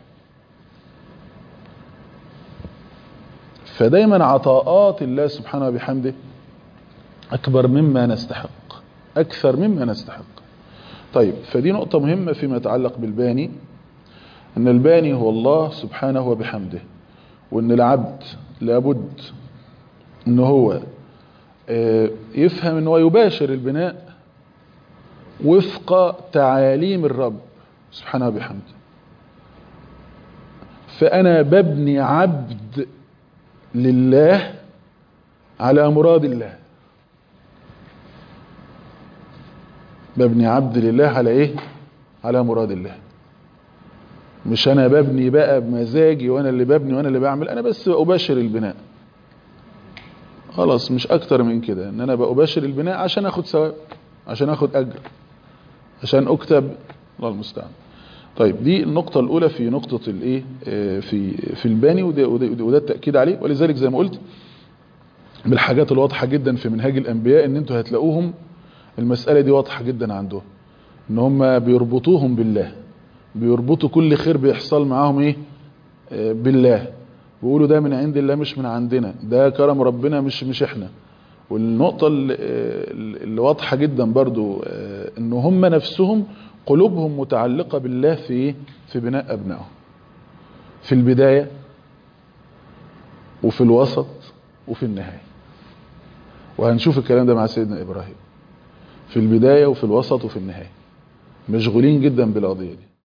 فدايما عطاءات الله سبحانه وبحمده اكبر مما نستحق اكثر مما نستحق طيب فدي نقطة مهمة فيما يتعلق بالباني ان الباني هو الله سبحانه وبحمده وان العبد لابد ان هو آه، يفهم ان هو يباشر البناء وفق تعاليم الرب سبحانه وبحمده فأنا ببني عبد لله على مراد الله ببني عبد لله على ايه على مراد الله مش انا ببني بقى بمزاجي وانا اللي ببني وانا اللي بعمل انا بس بأباشر البناء خلاص مش اكتر من كده ان انا بأباشر البناء عشان اخد ثواب عشان اخد اجر عشان اكتب الله المستعان طيب دي النقطة الأولى في نقطة الإيه آه، في في الباني وده, وده, وده التأكيد عليه ولذلك زي ما قلت بالحاجات الواضحة جدا في منهاج الأنبياء إن أنتوا هتلاقوهم المسألة دي واضحة جدا عندهم إن هم بيربطوهم بالله بيربطوا كل خير بيحصل معاهم إيه آه، بالله بيقولوا ده من عند الله مش من عندنا ده كرم ربنا مش مش إحنا والنقطة اللي, اللي واضحة جدا برضو آه، ان هم نفسهم قلوبهم متعلقة بالله في إيه؟ في بناء ابنائهم في البداية وفي الوسط وفي النهاية وهنشوف الكلام ده مع سيدنا ابراهيم في البداية وفي الوسط وفي النهاية مشغولين جدا بالقضية دي